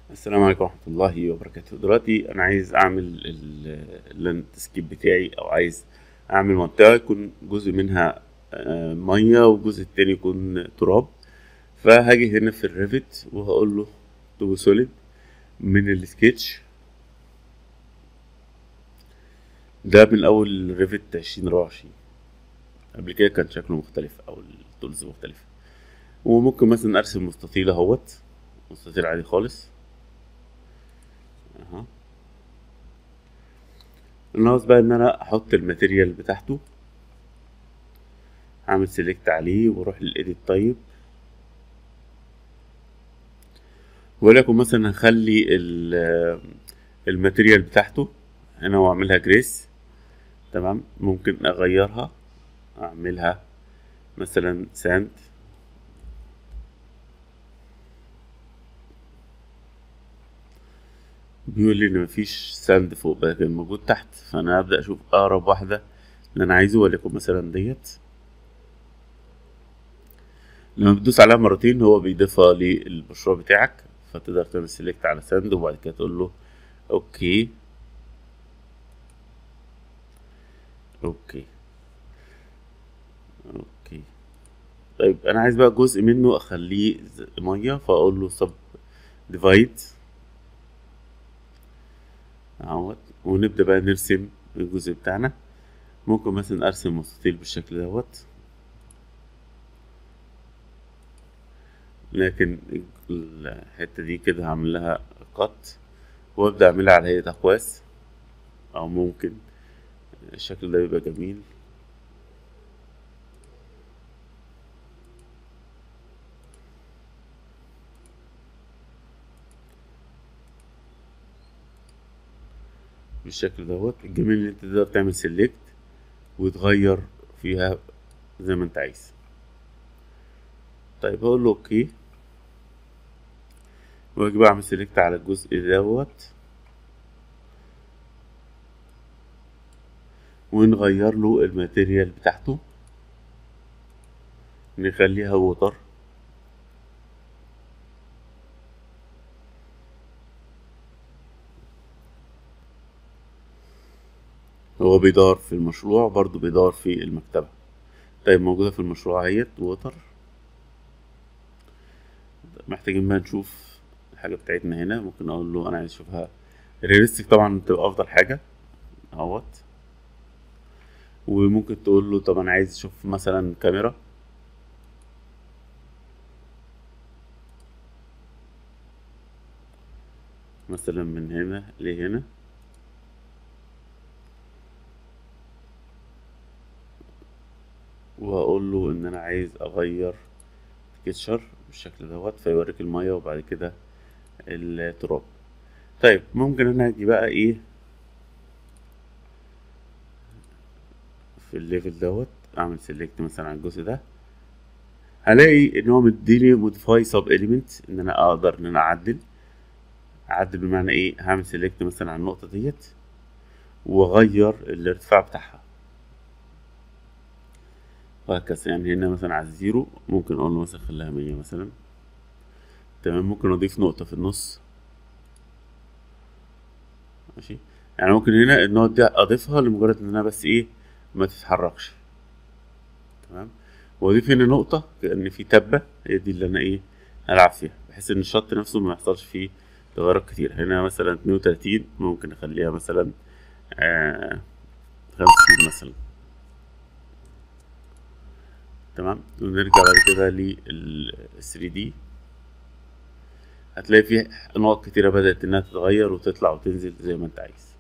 السلام عليكم ورحمة الله وبركاته دلوقتي أنا عايز أعمل ال- اللاندسكيب بتاعي أو عايز أعمل منطقة يكون جزء منها آه، مية والجزء التاني يكون تراب فهاجي هنا في الريفت وهقول له تو سوليد من السكتش ده من أول ريفت عشرين أربعة وعشرين قبل كده كان شكله مختلف أو التولز مختلفة وممكن مثلا أرسم مستطيل أهوت مستطيل عادي خالص اها ناقص بقى ان انا احط الماتيريال بتاعته هعمل سيلكت عليه واروح للايديت طيب ولكن مثلا هخلي ال- الماتيريال بتاعته هنا واعملها جريس تمام ممكن اغيرها اعملها مثلا ساند بيقول لي ان مفيش ساند فوق بقى كان موجود تحت فانا هبدا اشوف اقرب واحده اللي انا عايزه وليكن مثلا ديت لما بتدوس عليها مرتين هو بيضيفها للمشروع بتاعك فتقدر تعمل سيلكت على ساند وبعد كده تقول له اوكي اوكي اوكي طيب انا عايز بقى جزء منه اخليه ز- ميه فاقول له سب ديفايد اهوت ونبدا بقى نرسم الجزء بتاعنا ممكن مثلا ارسم مستطيل بالشكل دوت لكن الحته دي كده هعمل لها قط وابدا اعملها على هيئه اقواس او ممكن الشكل ده يبقى جميل بالشكل دوت الجميل ان انت تقدر تعمل سيلكت وتغير فيها زي ما انت عايز طيب اقول له اوكي واجي بقى اعمل سيلكت على الجزء دوت ونغير له الماتيريال بتاعته نخليها ووتر هو بيدور في المشروع برضو بيدور في المكتبة طيب موجودة في المشروع اهيت ووتر محتاجين بقى نشوف الحاجة بتاعتنا هنا ممكن اقول له انا عايز اشوفها رياليستيك طبعا تبقى افضل حاجة اهوت وممكن تقول له طب انا عايز اشوف مثلا كاميرا مثلا من هنا لهنا وهقول له ان انا عايز اغير سكتشر بالشكل دوت فيوريك المية وبعد كده التراب طيب ممكن انا اجي بقى ايه في الليفل دوت اعمل سيلكت مثلا على الجزء ده هلاقي ان هو مديني موديفاي سب اليمنت ان انا اقدر ان انا اعدل اعدل بمعنى ايه هعمل سيلكت مثلا على النقطة ديت واغير الارتفاع بتاعها وهكذا يعني هنا مثلا على الزيرو ممكن اقول له مثلا خليها مية مثلا تمام ممكن اضيف نقطة في النص ماشي يعني ممكن هنا النقط دي اضيفها لمجرد ان انا بس ايه ما تتحركش تمام واضيف هنا نقطة كأن في تبة هي دي اللي انا ايه هلعب فيها بحيث ان الشط نفسه ما يحصلش فيه تغيرات كتير هنا مثلا اتنين وتلاتين ممكن اخليها مثلا آه خمسين مثلا تمام ونرجع بعد كده لل 3 دي هتلاقي فيه نقط كتيرة بدأت إنها تتغير وتطلع وتنزل زي ما أنت عايز